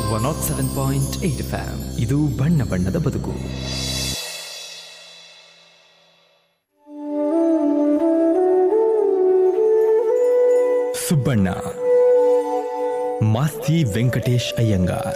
one naught seven point eight FM ಇದು ಬಣ್ಣ ಬಣ್ಣದ ಬದುಕು ಸುಬ್ಬಣ್ಣ ಮಾಸ್ತಿ ವೆಂಕಟೇಶ್ ಅಯ್ಯಂಗಾರ್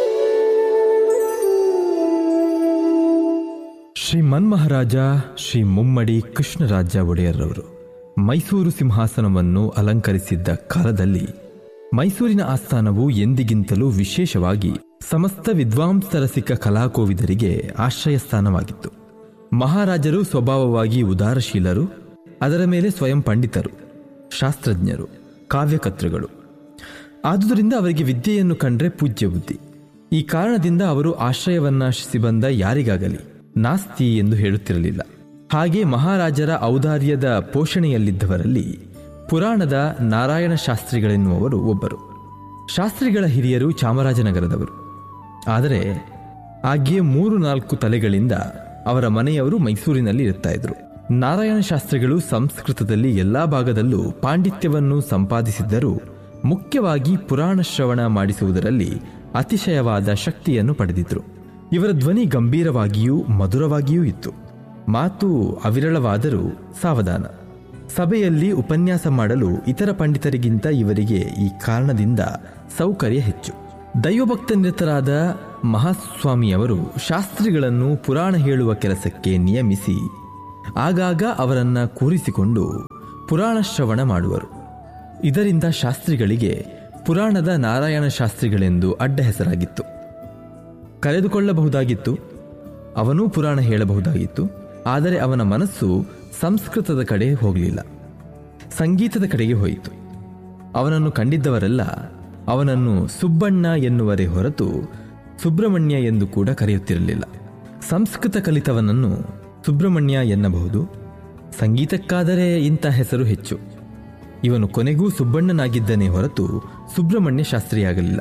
ಶ್ರೀ ಮನ್ಮಹಾರಾಜ ಶ್ರೀ ಮುಮ್ಮಡಿ ಕೃಷ್ಣರಾಜ ಒಡೆಯರ್ರವರು ಮೈಸೂರು ಸಿಂಹಾಸನವನ್ನು ಅಲಂಕರಿಸಿದ್ದ ಕಾಲದಲ್ಲಿ ಮೈಸೂರಿನ ಆಸ್ಥಾನವು ಎಂದಿಗಿಂತಲೂ ವಿಶೇಷವಾಗಿ ಸಮಸ್ತ ವಿದ್ವಾಂಸರಸಿಕ ಕಲಾಕೋವಿದರಿಗೆ ಆಶ್ರಯ ಸ್ಥಾನವಾಗಿತ್ತು ಮಹಾರಾಜರು ಸ್ವಭಾವವಾಗಿ ಉದಾರಶೀಲರು ಅದರ ಮೇಲೆ ಸ್ವಯಂ ಪಂಡಿತರು ಶಾಸ್ತ್ರಜ್ಞರು ಕಾವ್ಯಕರ್ತೃಗಳು ಆದುದರಿಂದ ಅವರಿಗೆ ವಿದ್ಯೆಯನ್ನು ಕಂಡ್ರೆ ಪೂಜ್ಯ ಬುದ್ಧಿ ಈ ಕಾರಣದಿಂದ ಅವರು ಆಶ್ರಯವನ್ನಾಶಿಸಿ ಬಂದ ಯಾರಿಗಾಗಲಿ ನಾಸ್ತಿ ಎಂದು ಹೇಳುತ್ತಿರಲಿಲ್ಲ ಹಾಗೆ ಮಹಾರಾಜರ ಔದಾರ್ಯದ ಪೋಷಣೆಯಲ್ಲಿದ್ದವರಲ್ಲಿ ಪುರಾಣದ ನಾರಾಯಣ ಶಾಸ್ತ್ರಿಗಳೆನ್ನುವರು ಒಬ್ಬರು ಶಾಸ್ತ್ರಿಗಳ ಹಿರಿಯರು ಚಾಮರಾಜನಗರದವರು ಆದರೆ ಆಗ್ಗೆ ಮೂರು ನಾಲ್ಕು ತಲೆಗಳಿಂದ ಅವರ ಮನೆಯವರು ಮೈಸೂರಿನಲ್ಲಿ ಇರುತ್ತಾ ಇದ್ರು ನಾರಾಯಣ ಶಾಸ್ತ್ರಿಗಳು ಸಂಸ್ಕೃತದಲ್ಲಿ ಎಲ್ಲಾ ಭಾಗದಲ್ಲೂ ಪಾಂಡಿತ್ಯವನ್ನು ಸಂಪಾದಿಸಿದ್ದರೂ ಮುಖ್ಯವಾಗಿ ಪುರಾಣ ಶ್ರವಣ ಮಾಡಿಸುವುದರಲ್ಲಿ ಅತಿಶಯವಾದ ಶಕ್ತಿಯನ್ನು ಪಡೆದಿದ್ರು ಇವರ ಧ್ವನಿ ಗಂಭೀರವಾಗಿಯೂ ಮಧುರವಾಗಿಯೂ ಇತ್ತು ಮಾತು ಅವಿರಳವಾದರೂ ಸಾವಧಾನ ಸಭೆಯಲ್ಲಿ ಉಪನ್ಯಾಸ ಮಾಡಲು ಇತರ ಪಂಡಿತರಿಗಿಂತ ಇವರಿಗೆ ಈ ಕಾರಣದಿಂದ ಸೌಕರ್ಯ ಹೆಚ್ಚು ದೈವಭಕ್ತನಿರತರಾದ ಮಹಾಸ್ವಾಮಿಯವರು ಶಾಸ್ತ್ರಿಗಳನ್ನು ಪುರಾಣ ಹೇಳುವ ಕೆಲಸಕ್ಕೆ ನಿಯಮಿಸಿ ಆಗಾಗ ಅವರನ್ನ ಕೂರಿಸಿಕೊಂಡು ಪುರಾಣ ಶ್ರವಣ ಮಾಡುವರು ಇದರಿಂದ ಶಾಸ್ತ್ರಿಗಳಿಗೆ ಪುರಾಣದ ನಾರಾಯಣ ಶಾಸ್ತ್ರಿಗಳೆಂದು ಅಡ್ಡ ಹೆಸರಾಗಿತ್ತು ಕರೆದುಕೊಳ್ಳಬಹುದಾಗಿತ್ತು ಅವನೂ ಪುರಾಣ ಹೇಳಬಹುದಾಗಿತ್ತು ಆದರೆ ಅವನ ಮನಸ್ಸು ಸಂಸ್ಕೃತದ ಕಡೆ ಹೋಗಲಿಲ್ಲ ಸಂಗೀತದ ಕಡೆಗೆ ಹೋಯಿತು ಅವನನ್ನು ಕಂಡಿದ್ದವರೆಲ್ಲ ಅವನನ್ನು ಸುಬ್ಬಣ್ಣ ಎನ್ನುವರೇ ಹೊರತು ಸುಬ್ರಹ್ಮಣ್ಯ ಎಂದು ಕೂಡ ಕರೆಯುತ್ತಿರಲಿಲ್ಲ ಸಂಸ್ಕೃತ ಕಲಿತವನನ್ನು ಸುಬ್ರಹ್ಮಣ್ಯ ಎನ್ನಬಹುದು ಸಂಗೀತಕ್ಕಾದರೆ ಇಂಥ ಹೆಸರು ಹೆಚ್ಚು ಇವನು ಕೊನೆಗೂ ಸುಬ್ಬಣ್ಣನಾಗಿದ್ದನೇ ಹೊರತು ಸುಬ್ರಹ್ಮಣ್ಯ ಶಾಸ್ತ್ರಿಯಾಗಲಿಲ್ಲ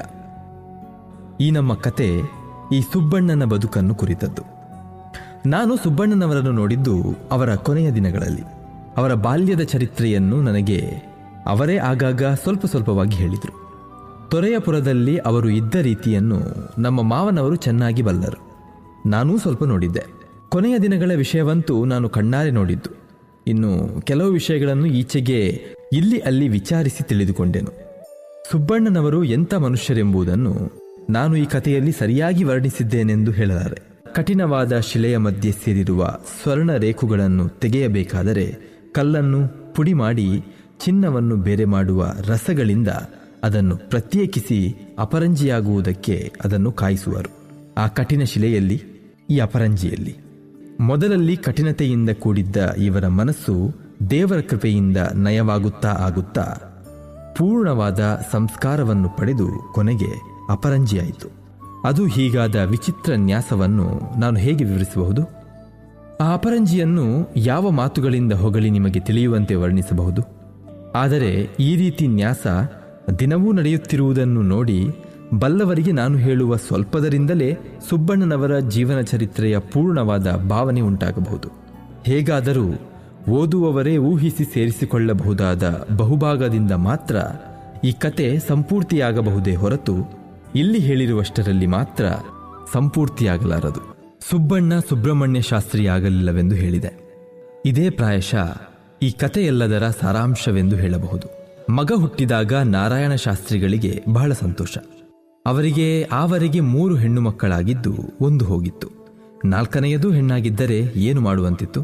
ಈ ನಮ್ಮ ಕತೆ ಈ ಸುಬ್ಬಣ್ಣನ ಬದುಕನ್ನು ಕುರಿತದ್ದು ನಾನು ಸುಬ್ಬಣ್ಣನವರನ್ನು ನೋಡಿದ್ದು ಅವರ ಕೊನೆಯ ದಿನಗಳಲ್ಲಿ ಅವರ ಬಾಲ್ಯದ ಚರಿತ್ರೆಯನ್ನು ನನಗೆ ಅವರೇ ಆಗಾಗ ಸ್ವಲ್ಪ ಸ್ವಲ್ಪವಾಗಿ ಹೇಳಿದರು ತೊರೆಯಪುರದಲ್ಲಿ ಅವರು ಇದ್ದ ರೀತಿಯನ್ನು ನಮ್ಮ ಮಾವನವರು ಚೆನ್ನಾಗಿ ಬಲ್ಲರು ನಾನೂ ಸ್ವಲ್ಪ ನೋಡಿದ್ದೆ ಕೊನೆಯ ದಿನಗಳ ವಿಷಯವಂತೂ ನಾನು ಕಣ್ಣಾರೆ ನೋಡಿದ್ದು ಇನ್ನು ಕೆಲವು ವಿಷಯಗಳನ್ನು ಈಚೆಗೆ ಇಲ್ಲಿ ಅಲ್ಲಿ ವಿಚಾರಿಸಿ ತಿಳಿದುಕೊಂಡೆನು ಸುಬ್ಬಣ್ಣನವರು ಎಂಥ ಮನುಷ್ಯರೆಂಬುದನ್ನು ನಾನು ಈ ಕಥೆಯಲ್ಲಿ ಸರಿಯಾಗಿ ವರ್ಣಿಸಿದ್ದೇನೆಂದು ಹೇಳಲಾರೆ ಕಠಿಣವಾದ ಶಿಲೆಯ ಮಧ್ಯೆ ಸೇರಿರುವ ಸ್ವರ್ಣ ರೇಖುಗಳನ್ನು ತೆಗೆಯಬೇಕಾದರೆ ಕಲ್ಲನ್ನು ಪುಡಿ ಮಾಡಿ ಚಿನ್ನವನ್ನು ಬೇರೆ ಮಾಡುವ ರಸಗಳಿಂದ ಅದನ್ನು ಪ್ರತ್ಯೇಕಿಸಿ ಅಪರಂಜಿಯಾಗುವುದಕ್ಕೆ ಅದನ್ನು ಕಾಯಿಸುವರು ಆ ಕಠಿಣ ಶಿಲೆಯಲ್ಲಿ ಈ ಅಪರಂಜಿಯಲ್ಲಿ ಮೊದಲಲ್ಲಿ ಕಠಿಣತೆಯಿಂದ ಕೂಡಿದ್ದ ಇವರ ಮನಸ್ಸು ದೇವರ ಕೃಪೆಯಿಂದ ನಯವಾಗುತ್ತಾ ಆಗುತ್ತಾ ಪೂರ್ಣವಾದ ಸಂಸ್ಕಾರವನ್ನು ಪಡೆದು ಕೊನೆಗೆ ಅಪರಂಜಿಯಾಯಿತು ಅದು ಹೀಗಾದ ವಿಚಿತ್ರ ನ್ಯಾಸವನ್ನು ನಾನು ಹೇಗೆ ವಿವರಿಸಬಹುದು ಆ ಅಪರಂಜಿಯನ್ನು ಯಾವ ಮಾತುಗಳಿಂದ ಹೊಗಳಿ ನಿಮಗೆ ತಿಳಿಯುವಂತೆ ವರ್ಣಿಸಬಹುದು ಆದರೆ ಈ ರೀತಿ ನ್ಯಾಸ ದಿನವೂ ನಡೆಯುತ್ತಿರುವುದನ್ನು ನೋಡಿ ಬಲ್ಲವರಿಗೆ ನಾನು ಹೇಳುವ ಸ್ವಲ್ಪದರಿಂದಲೇ ಸುಬ್ಬಣ್ಣನವರ ಜೀವನ ಚರಿತ್ರೆಯ ಪೂರ್ಣವಾದ ಭಾವನೆ ಉಂಟಾಗಬಹುದು ಹೇಗಾದರೂ ಓದುವವರೇ ಊಹಿಸಿ ಸೇರಿಸಿಕೊಳ್ಳಬಹುದಾದ ಬಹುಭಾಗದಿಂದ ಮಾತ್ರ ಈ ಕತೆ ಸಂಪೂರ್ತಿಯಾಗಬಹುದೇ ಹೊರತು ಇಲ್ಲಿ ಹೇಳಿರುವಷ್ಟರಲ್ಲಿ ಮಾತ್ರ ಸಂಪೂರ್ತಿಯಾಗಲಾರದು ಸುಬ್ಬಣ್ಣ ಸುಬ್ರಹ್ಮಣ್ಯ ಶಾಸ್ತ್ರಿಯಾಗಲಿಲ್ಲವೆಂದು ಹೇಳಿದೆ ಇದೇ ಪ್ರಾಯಶಃ ಈ ಕಥೆಯೆಲ್ಲದರ ಸಾರಾಂಶವೆಂದು ಹೇಳಬಹುದು ಮಗ ಹುಟ್ಟಿದಾಗ ನಾರಾಯಣ ಶಾಸ್ತ್ರಿಗಳಿಗೆ ಬಹಳ ಸಂತೋಷ ಅವರಿಗೆ ಆವರೆಗೆ ಮೂರು ಹೆಣ್ಣು ಮಕ್ಕಳಾಗಿದ್ದು ಒಂದು ಹೋಗಿತ್ತು ನಾಲ್ಕನೆಯದು ಹೆಣ್ಣಾಗಿದ್ದರೆ ಏನು ಮಾಡುವಂತಿತ್ತು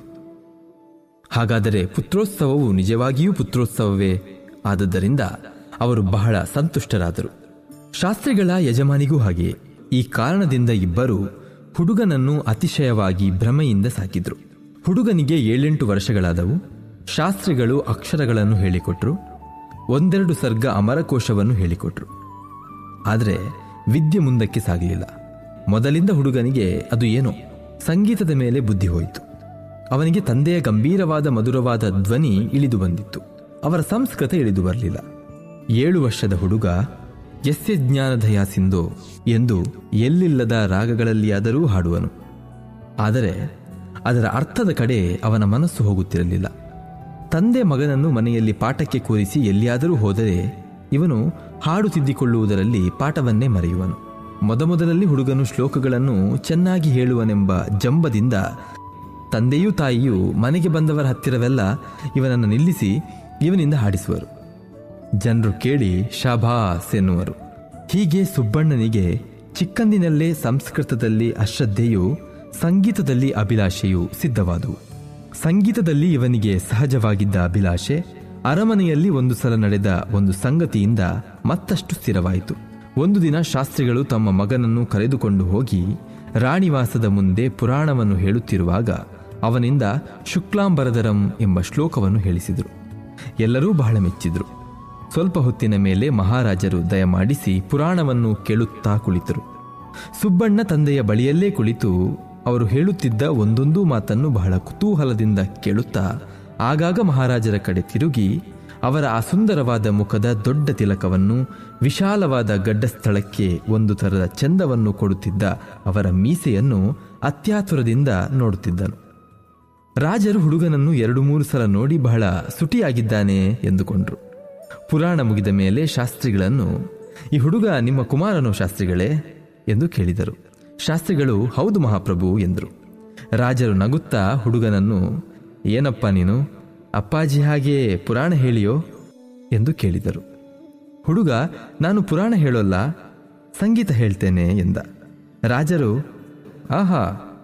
ಹಾಗಾದರೆ ಪುತ್ರೋತ್ಸವವು ನಿಜವಾಗಿಯೂ ಪುತ್ರೋತ್ಸವವೇ ಆದದ್ದರಿಂದ ಅವರು ಬಹಳ ಸಂತುಷ್ಟರಾದರು ಶಾಸ್ತ್ರಿಗಳ ಯಜಮಾನಿಗೂ ಹಾಗೆಯೇ ಈ ಕಾರಣದಿಂದ ಇಬ್ಬರು ಹುಡುಗನನ್ನು ಅತಿಶಯವಾಗಿ ಭ್ರಮೆಯಿಂದ ಸಾಕಿದ್ರು ಹುಡುಗನಿಗೆ ಏಳೆಂಟು ವರ್ಷಗಳಾದವು ಶಾಸ್ತ್ರಿಗಳು ಅಕ್ಷರಗಳನ್ನು ಹೇಳಿಕೊಟ್ರು ಒಂದೆರಡು ಸರ್ಗ ಅಮರಕೋಶವನ್ನು ಹೇಳಿಕೊಟ್ರು ಆದರೆ ವಿದ್ಯೆ ಮುಂದಕ್ಕೆ ಸಾಗಲಿಲ್ಲ ಮೊದಲಿಂದ ಹುಡುಗನಿಗೆ ಅದು ಏನೋ ಸಂಗೀತದ ಮೇಲೆ ಬುದ್ಧಿ ಹೋಯಿತು ಅವನಿಗೆ ತಂದೆಯ ಗಂಭೀರವಾದ ಮಧುರವಾದ ಧ್ವನಿ ಇಳಿದು ಬಂದಿತ್ತು ಅವರ ಸಂಸ್ಕೃತ ಇಳಿದು ಬರಲಿಲ್ಲ ಏಳು ವರ್ಷದ ಹುಡುಗ ಎಸ್ಯ ಜ್ಞಾನದಯ ಸಿಂಧೋ ಎಂದು ಎಲ್ಲಿಲ್ಲದ ರಾಗಗಳಲ್ಲಿಯಾದರೂ ಹಾಡುವನು ಆದರೆ ಅದರ ಅರ್ಥದ ಕಡೆ ಅವನ ಮನಸ್ಸು ಹೋಗುತ್ತಿರಲಿಲ್ಲ ತಂದೆ ಮಗನನ್ನು ಮನೆಯಲ್ಲಿ ಪಾಠಕ್ಕೆ ಕೂರಿಸಿ ಎಲ್ಲಿಯಾದರೂ ಹೋದರೆ ಇವನು ಹಾಡು ತಿದ್ದಿಕೊಳ್ಳುವುದರಲ್ಲಿ ಪಾಠವನ್ನೇ ಮರೆಯುವನು ಮೊದಮೊದಲಲ್ಲಿ ಹುಡುಗನು ಶ್ಲೋಕಗಳನ್ನು ಚೆನ್ನಾಗಿ ಹೇಳುವನೆಂಬ ಜಂಬದಿಂದ ತಂದೆಯೂ ತಾಯಿಯೂ ಮನೆಗೆ ಬಂದವರ ಹತ್ತಿರವೆಲ್ಲ ಇವನನ್ನು ನಿಲ್ಲಿಸಿ ಇವನಿಂದ ಹಾಡಿಸುವರು ಜನರು ಕೇಳಿ ಶಾಬಾಸ್ ಎನ್ನುವರು ಹೀಗೆ ಸುಬ್ಬಣ್ಣನಿಗೆ ಚಿಕ್ಕಂದಿನಲ್ಲೇ ಸಂಸ್ಕೃತದಲ್ಲಿ ಅಶ್ರದ್ಧೆಯೂ ಸಂಗೀತದಲ್ಲಿ ಅಭಿಲಾಷೆಯೂ ಸಿದ್ಧವಾದವು ಸಂಗೀತದಲ್ಲಿ ಇವನಿಗೆ ಸಹಜವಾಗಿದ್ದ ಅಭಿಲಾಷೆ ಅರಮನೆಯಲ್ಲಿ ಒಂದು ಸಲ ನಡೆದ ಒಂದು ಸಂಗತಿಯಿಂದ ಮತ್ತಷ್ಟು ಸ್ಥಿರವಾಯಿತು ಒಂದು ದಿನ ಶಾಸ್ತ್ರಿಗಳು ತಮ್ಮ ಮಗನನ್ನು ಕರೆದುಕೊಂಡು ಹೋಗಿ ರಾಣಿವಾಸದ ಮುಂದೆ ಪುರಾಣವನ್ನು ಹೇಳುತ್ತಿರುವಾಗ ಅವನಿಂದ ಶುಕ್ಲಾಂಬರದರಂ ಎಂಬ ಶ್ಲೋಕವನ್ನು ಹೇಳಿಸಿದರು ಎಲ್ಲರೂ ಬಹಳ ಮೆಚ್ಚಿದ್ರು ಸ್ವಲ್ಪ ಹೊತ್ತಿನ ಮೇಲೆ ಮಹಾರಾಜರು ದಯಮಾಡಿಸಿ ಪುರಾಣವನ್ನು ಕೇಳುತ್ತಾ ಕುಳಿತರು ಸುಬ್ಬಣ್ಣ ತಂದೆಯ ಬಳಿಯಲ್ಲೇ ಕುಳಿತು ಅವರು ಹೇಳುತ್ತಿದ್ದ ಒಂದೊಂದು ಮಾತನ್ನು ಬಹಳ ಕುತೂಹಲದಿಂದ ಕೇಳುತ್ತಾ ಆಗಾಗ ಮಹಾರಾಜರ ಕಡೆ ತಿರುಗಿ ಅವರ ಆ ಸುಂದರವಾದ ಮುಖದ ದೊಡ್ಡ ತಿಲಕವನ್ನು ವಿಶಾಲವಾದ ಗಡ್ಡಸ್ಥಳಕ್ಕೆ ಒಂದು ಥರದ ಚಂದವನ್ನು ಕೊಡುತ್ತಿದ್ದ ಅವರ ಮೀಸೆಯನ್ನು ಅತ್ಯಾತುರದಿಂದ ನೋಡುತ್ತಿದ್ದನು ರಾಜರು ಹುಡುಗನನ್ನು ಎರಡು ಮೂರು ಸಲ ನೋಡಿ ಬಹಳ ಸುಟಿಯಾಗಿದ್ದಾನೆ ಎಂದುಕೊಂಡ್ರು ಪುರಾಣ ಮುಗಿದ ಮೇಲೆ ಶಾಸ್ತ್ರಿಗಳನ್ನು ಈ ಹುಡುಗ ನಿಮ್ಮ ಕುಮಾರನು ಶಾಸ್ತ್ರಿಗಳೇ ಎಂದು ಕೇಳಿದರು ಶಾಸ್ತ್ರಿಗಳು ಹೌದು ಮಹಾಪ್ರಭು ಎಂದರು ರಾಜರು ನಗುತ್ತಾ ಹುಡುಗನನ್ನು ಏನಪ್ಪ ನೀನು ಅಪ್ಪಾಜಿ ಹಾಗೆ ಪುರಾಣ ಹೇಳಿಯೋ ಎಂದು ಕೇಳಿದರು ಹುಡುಗ ನಾನು ಪುರಾಣ ಹೇಳೋಲ್ಲ ಸಂಗೀತ ಹೇಳ್ತೇನೆ ಎಂದ ರಾಜರು ಆಹಾ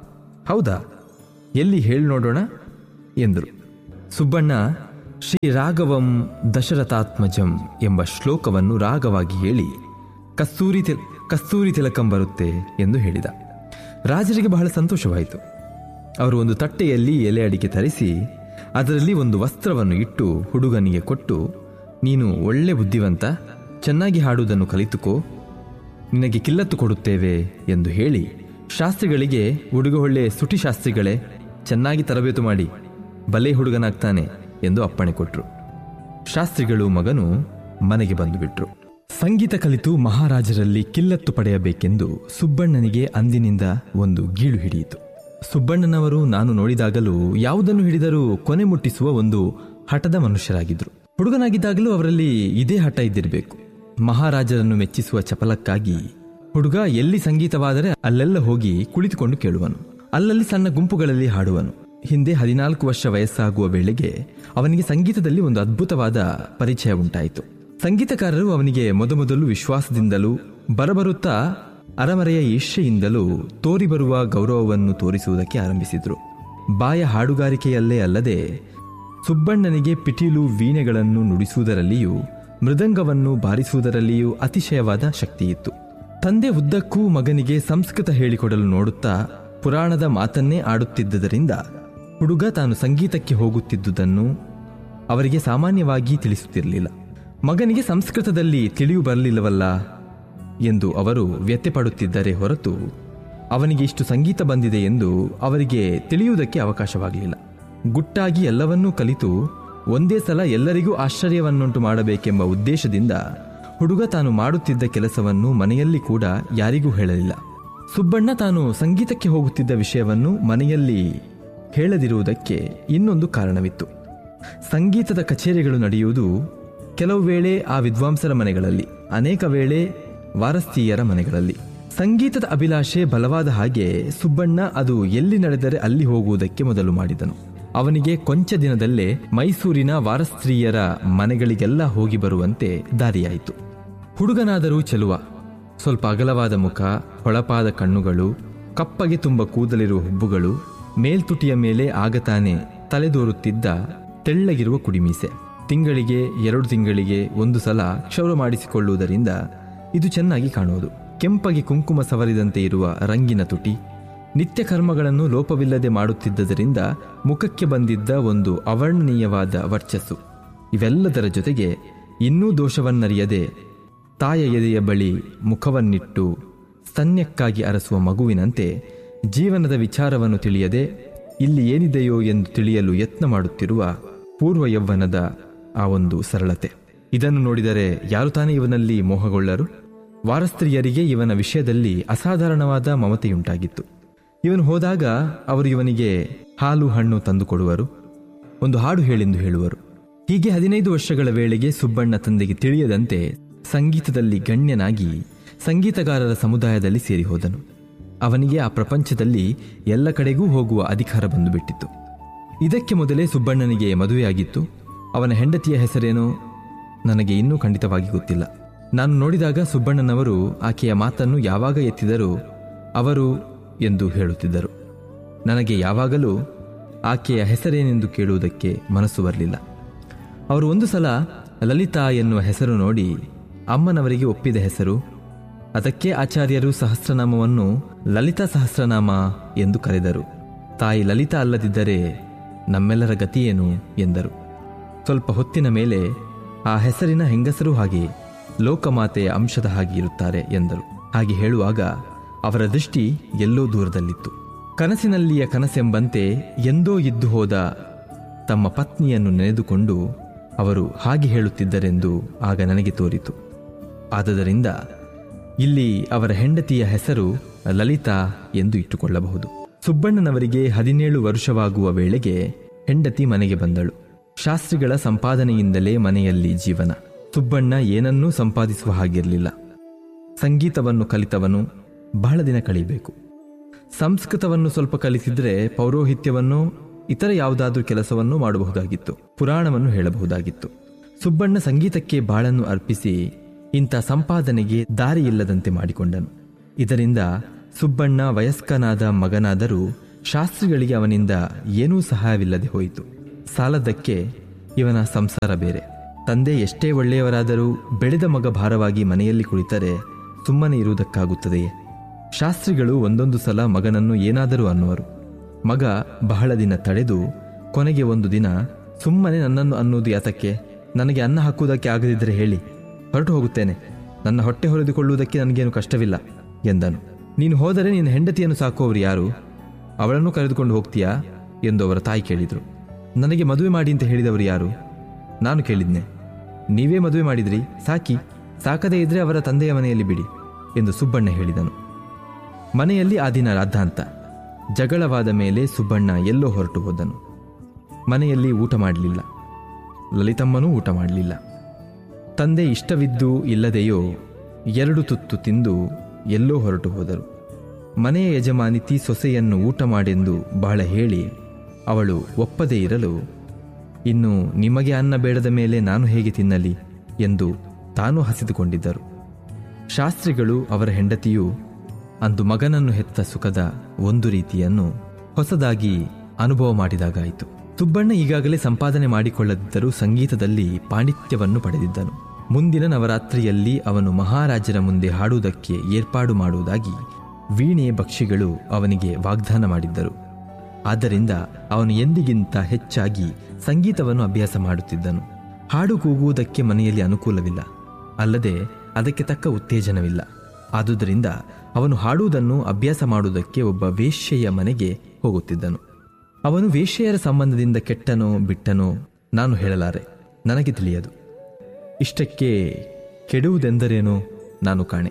ಹೌದಾ ಎಲ್ಲಿ ಹೇಳಿ ನೋಡೋಣ ಎಂದರು ಸುಬ್ಬಣ್ಣ ಶ್ರೀ ರಾಘವಂ ದಶರಥಾತ್ಮಜಂ ಎಂಬ ಶ್ಲೋಕವನ್ನು ರಾಗವಾಗಿ ಹೇಳಿ ಕಸ್ತೂರಿ ತಿಲ್ ಕಸ್ತೂರಿ ತಿಲಕಂ ಬರುತ್ತೆ ಎಂದು ಹೇಳಿದ ರಾಜರಿಗೆ ಬಹಳ ಸಂತೋಷವಾಯಿತು ಅವರು ಒಂದು ತಟ್ಟೆಯಲ್ಲಿ ಎಲೆ ಅಡಿಕೆ ತರಿಸಿ ಅದರಲ್ಲಿ ಒಂದು ವಸ್ತ್ರವನ್ನು ಇಟ್ಟು ಹುಡುಗನಿಗೆ ಕೊಟ್ಟು ನೀನು ಒಳ್ಳೆ ಬುದ್ಧಿವಂತ ಚೆನ್ನಾಗಿ ಹಾಡುವುದನ್ನು ಕಲಿತುಕೋ ನಿನಗೆ ಕಿಲ್ಲತ್ತು ಕೊಡುತ್ತೇವೆ ಎಂದು ಹೇಳಿ ಶಾಸ್ತ್ರಿಗಳಿಗೆ ಹುಡುಗ ಒಳ್ಳೆ ಸುಟಿ ಶಾಸ್ತ್ರಿಗಳೇ ಚೆನ್ನಾಗಿ ತರಬೇತು ಮಾಡಿ ಬಲೆ ಹುಡುಗನಾಗ್ತಾನೆ ಎಂದು ಅಪ್ಪಣೆ ಕೊಟ್ಟರು ಶಾಸ್ತ್ರಿಗಳು ಮಗನು ಮನೆಗೆ ಬಂದು ಬಿಟ್ರು ಸಂಗೀತ ಕಲಿತು ಮಹಾರಾಜರಲ್ಲಿ ಕಿಲ್ಲತ್ತು ಪಡೆಯಬೇಕೆಂದು ಸುಬ್ಬಣ್ಣನಿಗೆ ಅಂದಿನಿಂದ ಒಂದು ಗೀಳು ಹಿಡಿಯಿತು ಸುಬ್ಬಣ್ಣನವರು ನಾನು ನೋಡಿದಾಗಲೂ ಯಾವುದನ್ನು ಹಿಡಿದರೂ ಕೊನೆ ಮುಟ್ಟಿಸುವ ಒಂದು ಹಠದ ಮನುಷ್ಯರಾಗಿದ್ರು ಹುಡುಗನಾಗಿದ್ದಾಗಲೂ ಅವರಲ್ಲಿ ಇದೇ ಹಠ ಇದ್ದಿರಬೇಕು ಮಹಾರಾಜರನ್ನು ಮೆಚ್ಚಿಸುವ ಚಪಲಕ್ಕಾಗಿ ಹುಡುಗ ಎಲ್ಲಿ ಸಂಗೀತವಾದರೆ ಅಲ್ಲೆಲ್ಲ ಹೋಗಿ ಕುಳಿತುಕೊಂಡು ಕೇಳುವನು ಅಲ್ಲಲ್ಲಿ ಸಣ್ಣ ಗುಂಪುಗಳಲ್ಲಿ ಹಾಡುವನು ಹಿಂದೆ ಹದಿನಾಲ್ಕು ವರ್ಷ ವಯಸ್ಸಾಗುವ ವೇಳೆಗೆ ಅವನಿಗೆ ಸಂಗೀತದಲ್ಲಿ ಒಂದು ಅದ್ಭುತವಾದ ಪರಿಚಯ ಉಂಟಾಯಿತು ಸಂಗೀತಕಾರರು ಅವನಿಗೆ ಮೊದಮೊದಲು ವಿಶ್ವಾಸದಿಂದಲೂ ಬರಬರುತ್ತಾ ಅರಮರೆಯ ಈರ್ಷೆಯಿಂದಲೂ ತೋರಿ ಬರುವ ಗೌರವವನ್ನು ತೋರಿಸುವುದಕ್ಕೆ ಆರಂಭಿಸಿದ್ರು ಬಾಯ ಹಾಡುಗಾರಿಕೆಯಲ್ಲೇ ಅಲ್ಲದೆ ಸುಬ್ಬಣ್ಣನಿಗೆ ಪಿಟೀಲು ವೀಣೆಗಳನ್ನು ನುಡಿಸುವುದರಲ್ಲಿಯೂ ಮೃದಂಗವನ್ನು ಬಾರಿಸುವುದರಲ್ಲಿಯೂ ಅತಿಶಯವಾದ ಶಕ್ತಿಯಿತ್ತು ತಂದೆ ಉದ್ದಕ್ಕೂ ಮಗನಿಗೆ ಸಂಸ್ಕೃತ ಹೇಳಿಕೊಡಲು ನೋಡುತ್ತಾ ಪುರಾಣದ ಮಾತನ್ನೇ ಆಡುತ್ತಿದ್ದರಿಂದ ಹುಡುಗ ತಾನು ಸಂಗೀತಕ್ಕೆ ಹೋಗುತ್ತಿದ್ದುದನ್ನು ಅವರಿಗೆ ಸಾಮಾನ್ಯವಾಗಿ ತಿಳಿಸುತ್ತಿರಲಿಲ್ಲ ಮಗನಿಗೆ ಸಂಸ್ಕೃತದಲ್ಲಿ ತಿಳಿಯು ಬರಲಿಲ್ಲವಲ್ಲ ಎಂದು ಅವರು ವ್ಯತ್ಯಪಡುತ್ತಿದ್ದರೆ ಹೊರತು ಅವನಿಗೆ ಇಷ್ಟು ಸಂಗೀತ ಬಂದಿದೆ ಎಂದು ಅವರಿಗೆ ತಿಳಿಯುವುದಕ್ಕೆ ಅವಕಾಶವಾಗಲಿಲ್ಲ ಗುಟ್ಟಾಗಿ ಎಲ್ಲವನ್ನೂ ಕಲಿತು ಒಂದೇ ಸಲ ಎಲ್ಲರಿಗೂ ಆಶ್ಚರ್ಯವನ್ನುಂಟು ಮಾಡಬೇಕೆಂಬ ಉದ್ದೇಶದಿಂದ ಹುಡುಗ ತಾನು ಮಾಡುತ್ತಿದ್ದ ಕೆಲಸವನ್ನು ಮನೆಯಲ್ಲಿ ಕೂಡ ಯಾರಿಗೂ ಹೇಳಲಿಲ್ಲ ಸುಬ್ಬಣ್ಣ ತಾನು ಸಂಗೀತಕ್ಕೆ ಹೋಗುತ್ತಿದ್ದ ವಿಷಯವನ್ನು ಮನೆಯಲ್ಲಿ ಹೇಳದಿರುವುದಕ್ಕೆ ಇನ್ನೊಂದು ಕಾರಣವಿತ್ತು ಸಂಗೀತದ ಕಚೇರಿಗಳು ನಡೆಯುವುದು ಕೆಲವು ವೇಳೆ ಆ ವಿದ್ವಾಂಸರ ಮನೆಗಳಲ್ಲಿ ಅನೇಕ ವೇಳೆ ವಾರಸ್ತೀಯರ ಮನೆಗಳಲ್ಲಿ ಸಂಗೀತದ ಅಭಿಲಾಷೆ ಬಲವಾದ ಹಾಗೆ ಸುಬ್ಬಣ್ಣ ಅದು ಎಲ್ಲಿ ನಡೆದರೆ ಅಲ್ಲಿ ಹೋಗುವುದಕ್ಕೆ ಮೊದಲು ಮಾಡಿದನು ಅವನಿಗೆ ಕೊಂಚ ದಿನದಲ್ಲೇ ಮೈಸೂರಿನ ವಾರಸ್ತ್ರೀಯರ ಮನೆಗಳಿಗೆಲ್ಲ ಹೋಗಿ ಬರುವಂತೆ ದಾರಿಯಾಯಿತು ಹುಡುಗನಾದರೂ ಚೆಲುವ ಸ್ವಲ್ಪ ಅಗಲವಾದ ಮುಖ ಹೊಳಪಾದ ಕಣ್ಣುಗಳು ಕಪ್ಪಗೆ ತುಂಬ ಕೂದಲಿರುವ ಹುಬ್ಬುಗಳು ಮೇಲ್ತುಟಿಯ ಮೇಲೆ ಆಗತಾನೆ ತಲೆದೋರುತ್ತಿದ್ದ ತೆಳ್ಳಗಿರುವ ಕುಡಿಮೀಸೆ ತಿಂಗಳಿಗೆ ಎರಡು ತಿಂಗಳಿಗೆ ಒಂದು ಸಲ ಕ್ಷೌರ ಮಾಡಿಸಿಕೊಳ್ಳುವುದರಿಂದ ಇದು ಚೆನ್ನಾಗಿ ಕಾಣುವುದು ಕೆಂಪಗೆ ಕುಂಕುಮ ಸವರಿದಂತೆ ಇರುವ ರಂಗಿನ ತುಟಿ ನಿತ್ಯ ಕರ್ಮಗಳನ್ನು ಲೋಪವಿಲ್ಲದೆ ಮಾಡುತ್ತಿದ್ದರಿಂದ ಮುಖಕ್ಕೆ ಬಂದಿದ್ದ ಒಂದು ಅವರ್ಣನೀಯವಾದ ವರ್ಚಸ್ಸು ಇವೆಲ್ಲದರ ಜೊತೆಗೆ ಇನ್ನೂ ದೋಷವನ್ನರಿಯದೆ ತಾಯ ಎದೆಯ ಬಳಿ ಮುಖವನ್ನಿಟ್ಟು ಸ್ತನ್ಯಕ್ಕಾಗಿ ಅರಸುವ ಮಗುವಿನಂತೆ ಜೀವನದ ವಿಚಾರವನ್ನು ತಿಳಿಯದೆ ಇಲ್ಲಿ ಏನಿದೆಯೋ ಎಂದು ತಿಳಿಯಲು ಯತ್ನ ಮಾಡುತ್ತಿರುವ ಪೂರ್ವ ಯೌವನದ ಆ ಒಂದು ಸರಳತೆ ಇದನ್ನು ನೋಡಿದರೆ ಯಾರು ತಾನೇ ಇವನಲ್ಲಿ ಮೋಹಗೊಳ್ಳರು ವಾರಸ್ತ್ರೀಯರಿಗೆ ಇವನ ವಿಷಯದಲ್ಲಿ ಅಸಾಧಾರಣವಾದ ಮಮತೆಯುಂಟಾಗಿತ್ತು ಇವನು ಹೋದಾಗ ಅವರು ಇವನಿಗೆ ಹಾಲು ಹಣ್ಣು ತಂದುಕೊಡುವರು ಒಂದು ಹಾಡು ಹೇಳೆಂದು ಹೇಳುವರು ಹೀಗೆ ಹದಿನೈದು ವರ್ಷಗಳ ವೇಳೆಗೆ ಸುಬ್ಬಣ್ಣ ತಂದೆಗೆ ತಿಳಿಯದಂತೆ ಸಂಗೀತದಲ್ಲಿ ಗಣ್ಯನಾಗಿ ಸಂಗೀತಗಾರರ ಸಮುದಾಯದಲ್ಲಿ ಸೇರಿ ಹೋದನು ಅವನಿಗೆ ಆ ಪ್ರಪಂಚದಲ್ಲಿ ಎಲ್ಲ ಕಡೆಗೂ ಹೋಗುವ ಅಧಿಕಾರ ಬಂದುಬಿಟ್ಟಿತ್ತು ಇದಕ್ಕೆ ಮೊದಲೇ ಸುಬ್ಬಣ್ಣನಿಗೆ ಮದುವೆಯಾಗಿತ್ತು ಅವನ ಹೆಂಡತಿಯ ಹೆಸರೇನೋ ನನಗೆ ಇನ್ನೂ ಖಂಡಿತವಾಗಿ ಗೊತ್ತಿಲ್ಲ ನಾನು ನೋಡಿದಾಗ ಸುಬ್ಬಣ್ಣನವರು ಆಕೆಯ ಮಾತನ್ನು ಯಾವಾಗ ಎತ್ತಿದರೂ ಅವರು ಎಂದು ಹೇಳುತ್ತಿದ್ದರು ನನಗೆ ಯಾವಾಗಲೂ ಆಕೆಯ ಹೆಸರೇನೆಂದು ಕೇಳುವುದಕ್ಕೆ ಮನಸ್ಸು ಬರಲಿಲ್ಲ ಅವರು ಒಂದು ಸಲ ಲಲಿತಾ ಎನ್ನುವ ಹೆಸರು ನೋಡಿ ಅಮ್ಮನವರಿಗೆ ಒಪ್ಪಿದ ಹೆಸರು ಅದಕ್ಕೆ ಆಚಾರ್ಯರು ಸಹಸ್ರನಾಮವನ್ನು ಲಲಿತಾ ಸಹಸ್ರನಾಮ ಎಂದು ಕರೆದರು ತಾಯಿ ಲಲಿತಾ ಅಲ್ಲದಿದ್ದರೆ ನಮ್ಮೆಲ್ಲರ ಗತಿಯೇನು ಎಂದರು ಸ್ವಲ್ಪ ಹೊತ್ತಿನ ಮೇಲೆ ಆ ಹೆಸರಿನ ಹೆಂಗಸರು ಹಾಗೆ ಲೋಕಮಾತೆಯ ಅಂಶದ ಹಾಗೆ ಇರುತ್ತಾರೆ ಎಂದರು ಹಾಗೆ ಹೇಳುವಾಗ ಅವರ ದೃಷ್ಟಿ ಎಲ್ಲೋ ದೂರದಲ್ಲಿತ್ತು ಕನಸಿನಲ್ಲಿಯ ಕನಸೆಂಬಂತೆ ಎಂದೋ ಇದ್ದು ಹೋದ ತಮ್ಮ ಪತ್ನಿಯನ್ನು ನೆನೆದುಕೊಂಡು ಅವರು ಹಾಗೆ ಹೇಳುತ್ತಿದ್ದರೆಂದು ಆಗ ನನಗೆ ತೋರಿತು ಆದುದರಿಂದ ಇಲ್ಲಿ ಅವರ ಹೆಂಡತಿಯ ಹೆಸರು ಲಲಿತಾ ಎಂದು ಇಟ್ಟುಕೊಳ್ಳಬಹುದು ಸುಬ್ಬಣ್ಣನವರಿಗೆ ಹದಿನೇಳು ವರ್ಷವಾಗುವ ವೇಳೆಗೆ ಹೆಂಡತಿ ಮನೆಗೆ ಬಂದಳು ಶಾಸ್ತ್ರಿಗಳ ಸಂಪಾದನೆಯಿಂದಲೇ ಮನೆಯಲ್ಲಿ ಜೀವನ ಸುಬ್ಬಣ್ಣ ಏನನ್ನೂ ಸಂಪಾದಿಸುವ ಹಾಗಿರಲಿಲ್ಲ ಸಂಗೀತವನ್ನು ಕಲಿತವನು ಬಹಳ ದಿನ ಕಳಿಬೇಕು ಸಂಸ್ಕೃತವನ್ನು ಸ್ವಲ್ಪ ಕಲಿತಿದ್ರೆ ಪೌರೋಹಿತ್ಯವನ್ನು ಇತರ ಯಾವುದಾದ್ರೂ ಕೆಲಸವನ್ನು ಮಾಡಬಹುದಾಗಿತ್ತು ಪುರಾಣವನ್ನು ಹೇಳಬಹುದಾಗಿತ್ತು ಸುಬ್ಬಣ್ಣ ಸಂಗೀತಕ್ಕೆ ಬಾಳನ್ನು ಅರ್ಪಿಸಿ ಇಂಥ ಸಂಪಾದನೆಗೆ ದಾರಿ ಇಲ್ಲದಂತೆ ಮಾಡಿಕೊಂಡನು ಇದರಿಂದ ಸುಬ್ಬಣ್ಣ ವಯಸ್ಕನಾದ ಮಗನಾದರೂ ಶಾಸ್ತ್ರಿಗಳಿಗೆ ಅವನಿಂದ ಏನೂ ಸಹಾಯವಿಲ್ಲದೆ ಹೋಯಿತು ಸಾಲದಕ್ಕೆ ಇವನ ಸಂಸಾರ ಬೇರೆ ತಂದೆ ಎಷ್ಟೇ ಒಳ್ಳೆಯವರಾದರೂ ಬೆಳೆದ ಮಗ ಭಾರವಾಗಿ ಮನೆಯಲ್ಲಿ ಕುಳಿತರೆ ಸುಮ್ಮನೆ ಇರುವುದಕ್ಕಾಗುತ್ತದೆಯೇ ಶಾಸ್ತ್ರಿಗಳು ಒಂದೊಂದು ಸಲ ಮಗನನ್ನು ಏನಾದರೂ ಅನ್ನುವರು ಮಗ ಬಹಳ ದಿನ ತಡೆದು ಕೊನೆಗೆ ಒಂದು ದಿನ ಸುಮ್ಮನೆ ನನ್ನನ್ನು ಅನ್ನುವುದು ಯಾತಕ್ಕೆ ನನಗೆ ಅನ್ನ ಹಾಕುವುದಕ್ಕೆ ಆಗದಿದ್ದರೆ ಹೇಳಿ ಹೊರಟು ಹೋಗುತ್ತೇನೆ ನನ್ನ ಹೊಟ್ಟೆ ಹೊರೆದುಕೊಳ್ಳುವುದಕ್ಕೆ ನನಗೇನು ಕಷ್ಟವಿಲ್ಲ ಎಂದನು ನೀನು ಹೋದರೆ ನಿನ್ನ ಹೆಂಡತಿಯನ್ನು ಸಾಕುವವರು ಯಾರು ಅವಳನ್ನು ಕರೆದುಕೊಂಡು ಹೋಗ್ತೀಯಾ ಎಂದು ಅವರ ತಾಯಿ ಕೇಳಿದರು ನನಗೆ ಮದುವೆ ಮಾಡಿ ಅಂತ ಹೇಳಿದವರು ಯಾರು ನಾನು ಕೇಳಿದ್ನೆ ನೀವೇ ಮದುವೆ ಮಾಡಿದ್ರಿ ಸಾಕಿ ಸಾಕದೇ ಇದ್ರೆ ಅವರ ತಂದೆಯ ಮನೆಯಲ್ಲಿ ಬಿಡಿ ಎಂದು ಸುಬ್ಬಣ್ಣ ಹೇಳಿದನು ಮನೆಯಲ್ಲಿ ಆ ದಿನ ರಾದ್ದಾಂತ ಜಗಳವಾದ ಮೇಲೆ ಸುಬ್ಬಣ್ಣ ಎಲ್ಲೋ ಹೊರಟು ಹೋದನು ಮನೆಯಲ್ಲಿ ಊಟ ಮಾಡಲಿಲ್ಲ ಲಲಿತಮ್ಮನೂ ಊಟ ಮಾಡಲಿಲ್ಲ ತಂದೆ ಇಷ್ಟವಿದ್ದು ಇಲ್ಲದೆಯೋ ಎರಡು ತುತ್ತು ತಿಂದು ಎಲ್ಲೋ ಹೊರಟು ಹೋದರು ಮನೆಯ ಯಜಮಾನಿತಿ ಸೊಸೆಯನ್ನು ಊಟ ಮಾಡೆಂದು ಬಹಳ ಹೇಳಿ ಅವಳು ಒಪ್ಪದೇ ಇರಲು ಇನ್ನು ನಿಮಗೆ ಅನ್ನ ಬೇಡದ ಮೇಲೆ ನಾನು ಹೇಗೆ ತಿನ್ನಲಿ ಎಂದು ತಾನೂ ಹಸಿದುಕೊಂಡಿದ್ದರು ಶಾಸ್ತ್ರಿಗಳು ಅವರ ಹೆಂಡತಿಯು ಅಂದು ಮಗನನ್ನು ಹೆತ್ತ ಸುಖದ ಒಂದು ರೀತಿಯನ್ನು ಹೊಸದಾಗಿ ಅನುಭವ ಮಾಡಿದಾಗಾಯಿತು ಸುಬ್ಬಣ್ಣ ಈಗಾಗಲೇ ಸಂಪಾದನೆ ಮಾಡಿಕೊಳ್ಳದಿದ್ದರೂ ಸಂಗೀತದಲ್ಲಿ ಪಾಂಡಿತ್ಯವನ್ನು ಪಡೆದಿದ್ದನು ಮುಂದಿನ ನವರಾತ್ರಿಯಲ್ಲಿ ಅವನು ಮಹಾರಾಜರ ಮುಂದೆ ಹಾಡುವುದಕ್ಕೆ ಏರ್ಪಾಡು ಮಾಡುವುದಾಗಿ ವೀಣೆ ಭಕ್ಷಿಗಳು ಅವನಿಗೆ ವಾಗ್ದಾನ ಮಾಡಿದ್ದರು ಆದ್ದರಿಂದ ಅವನು ಎಂದಿಗಿಂತ ಹೆಚ್ಚಾಗಿ ಸಂಗೀತವನ್ನು ಅಭ್ಯಾಸ ಮಾಡುತ್ತಿದ್ದನು ಹಾಡು ಕೂಗುವುದಕ್ಕೆ ಮನೆಯಲ್ಲಿ ಅನುಕೂಲವಿಲ್ಲ ಅಲ್ಲದೆ ಅದಕ್ಕೆ ತಕ್ಕ ಉತ್ತೇಜನವಿಲ್ಲ ಆದುದರಿಂದ ಅವನು ಹಾಡುವುದನ್ನು ಅಭ್ಯಾಸ ಮಾಡುವುದಕ್ಕೆ ಒಬ್ಬ ವೇಶ್ಯೆಯ ಮನೆಗೆ ಹೋಗುತ್ತಿದ್ದನು ಅವನು ವೇಶ್ಯೆಯರ ಸಂಬಂಧದಿಂದ ಕೆಟ್ಟನೋ ಬಿಟ್ಟನೋ ನಾನು ಹೇಳಲಾರೆ ನನಗೆ ತಿಳಿಯದು ಇಷ್ಟಕ್ಕೆ ಕೆಡುವುದೆಂದರೇನೋ ನಾನು ಕಾಣೆ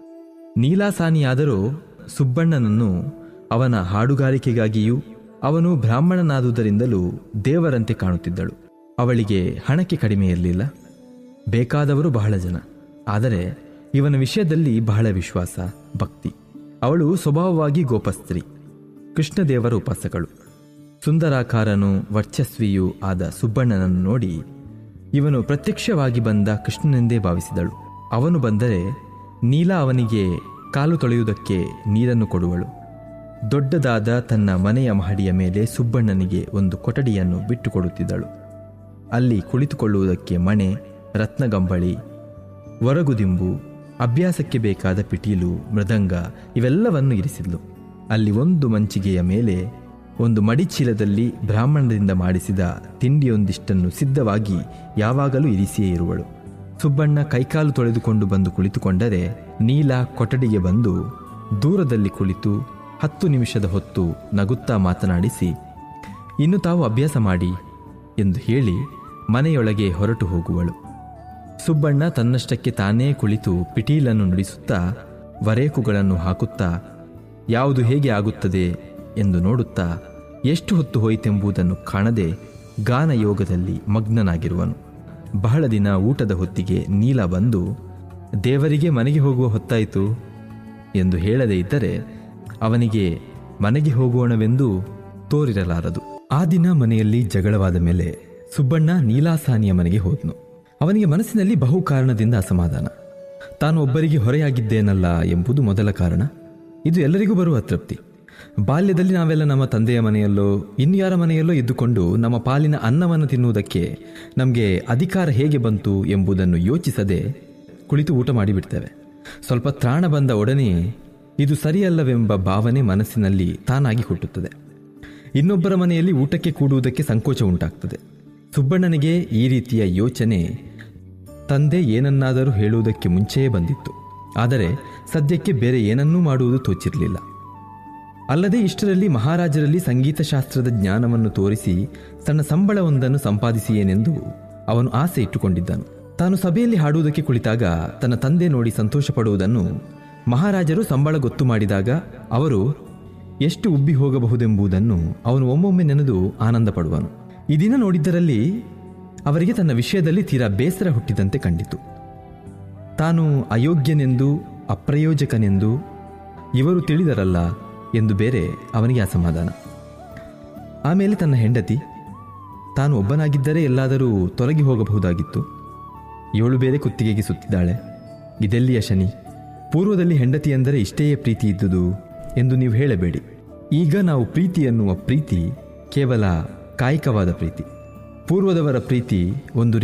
ನೀಲಾಸಾನಿಯಾದರೂ ಸುಬ್ಬಣ್ಣನನ್ನು ಅವನ ಹಾಡುಗಾರಿಕೆಗಾಗಿಯೂ ಅವನು ಬ್ರಾಹ್ಮಣನಾದುದರಿಂದಲೂ ದೇವರಂತೆ ಕಾಣುತ್ತಿದ್ದಳು ಅವಳಿಗೆ ಹಣಕ್ಕೆ ಕಡಿಮೆ ಇರಲಿಲ್ಲ ಬೇಕಾದವರು ಬಹಳ ಜನ ಆದರೆ ಇವನ ವಿಷಯದಲ್ಲಿ ಬಹಳ ವಿಶ್ವಾಸ ಭಕ್ತಿ ಅವಳು ಸ್ವಭಾವವಾಗಿ ಗೋಪಸ್ತ್ರೀ ಕೃಷ್ಣದೇವರ ಉಪಾಸಕಳು ಸುಂದರಾಕಾರನೂ ವರ್ಚಸ್ವಿಯೂ ಆದ ಸುಬ್ಬಣ್ಣನನ್ನು ನೋಡಿ ಇವನು ಪ್ರತ್ಯಕ್ಷವಾಗಿ ಬಂದ ಕೃಷ್ಣನೆಂದೇ ಭಾವಿಸಿದಳು ಅವನು ಬಂದರೆ ನೀಲ ಅವನಿಗೆ ಕಾಲು ತೊಳೆಯುವುದಕ್ಕೆ ನೀರನ್ನು ಕೊಡುವಳು ದೊಡ್ಡದಾದ ತನ್ನ ಮನೆಯ ಮಹಡಿಯ ಮೇಲೆ ಸುಬ್ಬಣ್ಣನಿಗೆ ಒಂದು ಕೊಠಡಿಯನ್ನು ಬಿಟ್ಟುಕೊಡುತ್ತಿದ್ದಳು ಅಲ್ಲಿ ಕುಳಿತುಕೊಳ್ಳುವುದಕ್ಕೆ ಮಣೆ ರತ್ನಗಂಬಳಿ ಒರಗುದಿಂಬು ಅಭ್ಯಾಸಕ್ಕೆ ಬೇಕಾದ ಪಿಟೀಲು ಮೃದಂಗ ಇವೆಲ್ಲವನ್ನು ಇರಿಸಿದ್ಲು ಅಲ್ಲಿ ಒಂದು ಮಂಚಿಗೆಯ ಮೇಲೆ ಒಂದು ಮಡಿಚೀಲದಲ್ಲಿ ಬ್ರಾಹ್ಮಣರಿಂದ ಮಾಡಿಸಿದ ತಿಂಡಿಯೊಂದಿಷ್ಟನ್ನು ಸಿದ್ಧವಾಗಿ ಯಾವಾಗಲೂ ಇರಿಸಿಯೇ ಇರುವಳು ಸುಬ್ಬಣ್ಣ ಕೈಕಾಲು ತೊಳೆದುಕೊಂಡು ಬಂದು ಕುಳಿತುಕೊಂಡರೆ ನೀಲ ಕೊಠಡಿಗೆ ಬಂದು ದೂರದಲ್ಲಿ ಕುಳಿತು ಹತ್ತು ನಿಮಿಷದ ಹೊತ್ತು ನಗುತ್ತಾ ಮಾತನಾಡಿಸಿ ಇನ್ನು ತಾವು ಅಭ್ಯಾಸ ಮಾಡಿ ಎಂದು ಹೇಳಿ ಮನೆಯೊಳಗೆ ಹೊರಟು ಹೋಗುವಳು ಸುಬ್ಬಣ್ಣ ತನ್ನಷ್ಟಕ್ಕೆ ತಾನೇ ಕುಳಿತು ಪಿಟೀಲನ್ನು ನುಡಿಸುತ್ತಾ ವರೇಕುಗಳನ್ನು ಹಾಕುತ್ತಾ ಯಾವುದು ಹೇಗೆ ಆಗುತ್ತದೆ ಎಂದು ನೋಡುತ್ತಾ ಎಷ್ಟು ಹೊತ್ತು ಹೋಯಿತೆಂಬುದನ್ನು ಕಾಣದೆ ಗಾನಯೋಗದಲ್ಲಿ ಮಗ್ನನಾಗಿರುವನು ಬಹಳ ದಿನ ಊಟದ ಹೊತ್ತಿಗೆ ನೀಲ ಬಂದು ದೇವರಿಗೆ ಮನೆಗೆ ಹೋಗುವ ಹೊತ್ತಾಯಿತು ಎಂದು ಹೇಳದೇ ಇದ್ದರೆ ಅವನಿಗೆ ಮನೆಗೆ ಹೋಗೋಣವೆಂದು ತೋರಿರಲಾರದು ಆ ದಿನ ಮನೆಯಲ್ಲಿ ಜಗಳವಾದ ಮೇಲೆ ಸುಬ್ಬಣ್ಣ ನೀಲಾಸಾನಿಯ ಮನೆಗೆ ಹೋದನು ಅವನಿಗೆ ಮನಸ್ಸಿನಲ್ಲಿ ಬಹು ಕಾರಣದಿಂದ ಅಸಮಾಧಾನ ತಾನು ಒಬ್ಬರಿಗೆ ಹೊರೆಯಾಗಿದ್ದೇನಲ್ಲ ಎಂಬುದು ಮೊದಲ ಕಾರಣ ಇದು ಎಲ್ಲರಿಗೂ ಬರುವ ಅತೃಪ್ತಿ ಬಾಲ್ಯದಲ್ಲಿ ನಾವೆಲ್ಲ ನಮ್ಮ ತಂದೆಯ ಮನೆಯಲ್ಲೋ ಇನ್ಯಾರ ಮನೆಯಲ್ಲೋ ಇದ್ದುಕೊಂಡು ನಮ್ಮ ಪಾಲಿನ ಅನ್ನವನ್ನು ತಿನ್ನುವುದಕ್ಕೆ ನಮಗೆ ಅಧಿಕಾರ ಹೇಗೆ ಬಂತು ಎಂಬುದನ್ನು ಯೋಚಿಸದೆ ಕುಳಿತು ಊಟ ಮಾಡಿಬಿಡ್ತೇವೆ ಸ್ವಲ್ಪ ತ್ರಾಣ ಬಂದ ಒಡನೆಯೇ ಇದು ಸರಿಯಲ್ಲವೆಂಬ ಭಾವನೆ ಮನಸ್ಸಿನಲ್ಲಿ ತಾನಾಗಿ ಹುಟ್ಟುತ್ತದೆ ಇನ್ನೊಬ್ಬರ ಮನೆಯಲ್ಲಿ ಊಟಕ್ಕೆ ಕೂಡುವುದಕ್ಕೆ ಸಂಕೋಚ ಉಂಟಾಗ್ತದೆ ಸುಬ್ಬಣ್ಣನಿಗೆ ಈ ರೀತಿಯ ಯೋಚನೆ ತಂದೆ ಏನನ್ನಾದರೂ ಹೇಳುವುದಕ್ಕೆ ಮುಂಚೆಯೇ ಬಂದಿತ್ತು ಆದರೆ ಸದ್ಯಕ್ಕೆ ಬೇರೆ ಏನನ್ನೂ ಮಾಡುವುದು ತೋಚಿರಲಿಲ್ಲ ಅಲ್ಲದೆ ಇಷ್ಟರಲ್ಲಿ ಮಹಾರಾಜರಲ್ಲಿ ಸಂಗೀತ ಶಾಸ್ತ್ರದ ಜ್ಞಾನವನ್ನು ತೋರಿಸಿ ತನ್ನ ಸಂಬಳವೊಂದನ್ನು ಸಂಪಾದಿಸಿಯೇನೆಂದು ಅವನು ಆಸೆ ಇಟ್ಟುಕೊಂಡಿದ್ದನು ತಾನು ಸಭೆಯಲ್ಲಿ ಹಾಡುವುದಕ್ಕೆ ಕುಳಿತಾಗ ತನ್ನ ತಂದೆ ನೋಡಿ ಸಂತೋಷ ಪಡುವುದನ್ನು ಮಹಾರಾಜರು ಸಂಬಳ ಗೊತ್ತು ಮಾಡಿದಾಗ ಅವರು ಎಷ್ಟು ಉಬ್ಬಿ ಹೋಗಬಹುದೆಂಬುದನ್ನು ಅವನು ಒಮ್ಮೊಮ್ಮೆ ನೆನೆದು ಆನಂದ ಪಡುವನು ಈ ದಿನ ನೋಡಿದ್ದರಲ್ಲಿ ಅವರಿಗೆ ತನ್ನ ವಿಷಯದಲ್ಲಿ ತೀರಾ ಬೇಸರ ಹುಟ್ಟಿದಂತೆ ಕಂಡಿತು ತಾನು ಅಯೋಗ್ಯನೆಂದು ಅಪ್ರಯೋಜಕನೆಂದು ಇವರು ತಿಳಿದರಲ್ಲ ಎಂದು ಬೇರೆ ಅವನಿಗೆ ಅಸಮಾಧಾನ ಆಮೇಲೆ ತನ್ನ ಹೆಂಡತಿ ತಾನು ಒಬ್ಬನಾಗಿದ್ದರೆ ಎಲ್ಲಾದರೂ ತೊಲಗಿ ಹೋಗಬಹುದಾಗಿತ್ತು ಏಳು ಬೇರೆ ಕುತ್ತಿಗೆಗೆ ಸುತ್ತಿದ್ದಾಳೆ ಇದೆಲ್ಲಿಯ ಶನಿ ಪೂರ್ವದಲ್ಲಿ ಹೆಂಡತಿ ಎಂದರೆ ಇಷ್ಟೇಯೇ ಪ್ರೀತಿ ಇದ್ದುದು ಎಂದು ನೀವು ಹೇಳಬೇಡಿ ಈಗ ನಾವು ಪ್ರೀತಿ ಎನ್ನುವ ಪ್ರೀತಿ ಕೇವಲ ಕಾಯಿಕವಾದ ಪ್ರೀತಿ ಪೂರ್ವದವರ ಪ್ರೀತಿ ಒಂದು